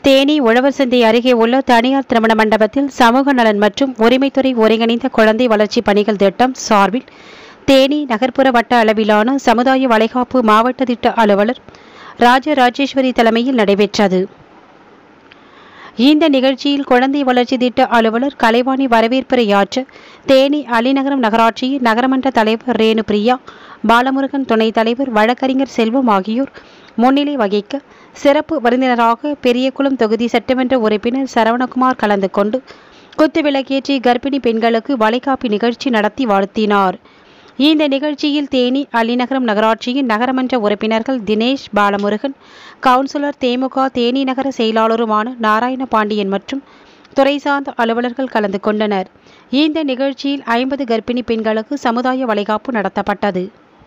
தேனி உழவர் சந்தை அருகே உள்ள தனியார் திருமண மண்டபத்தில் சமூக நலன் மற்றும் உரிமைத்துறை ஒருங்கிணைந்த குழந்தை வளர்ச்சி பணிகள் திட்டம் சார்பில் தேனி நகர்ப்புற வட்ட அளவிலான சமுதாய வளைகாப்பு மாவட்ட திட்ட அலுவலர் ராஜராஜேஸ்வரி தலைமையில் நடைபெற்றது இந்த நிகழ்ச்சியில் குழந்தை வளர்ச்சி திட்ட அலுவலர் கலைவாணி வரவேற்புரையாற்ற தேனி அலிநகரம் நகராட்சியின் நகரமன்ற தலைவர் ரேணு பிரியா பாலமுருகன் துணைத் தலைவர் வழக்கறிஞர் செல்வம் ஆகியோர் முன்னிலை வகிக்க சிறப்பு விருந்தினராக பெரியகுளம் தொகுதி சட்டமன்ற உறுப்பினர் சரவணகுமார் கலந்து கொண்டு குத்துவிளக்கேற்றி கர்ப்பிணி பெண்களுக்கு வளைகாப்பு நிகழ்ச்சி நடத்தி வாழ்த்தினார் இந்த நிகழ்ச்சியில் தேனி அலிநகரம் நகராட்சியின் நகரமன்ற உறுப்பினர்கள் தினேஷ் பாலமுருகன் கவுன்சிலர் தேமுக தேனி நகர செயலாளருமான நாராயண பாண்டியன் மற்றும் துறை சார்ந்த அலுவலர்கள் கலந்து கொண்டனர் இந்த நிகழ்ச்சியில் ஐம்பது கர்ப்பிணி பெண்களுக்கு சமுதாய வளைகாப்பு நடத்தப்பட்டது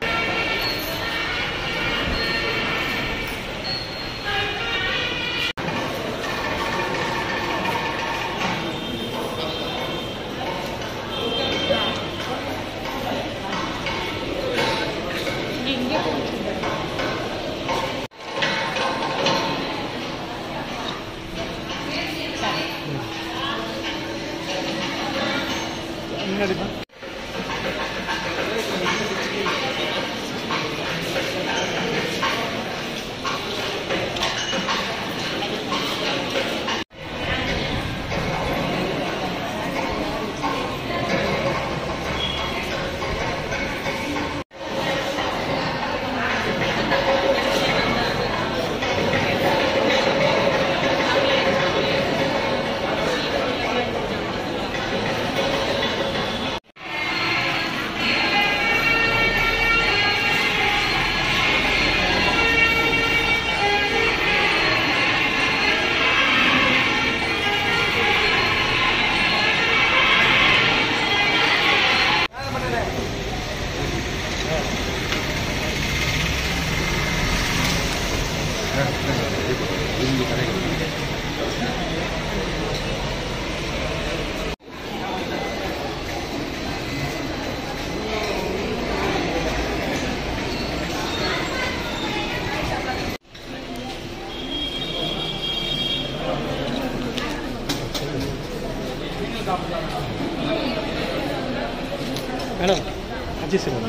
மேடம் அஜய் சார்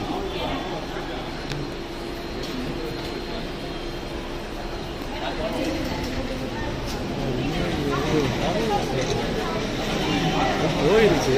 போயிருச்சு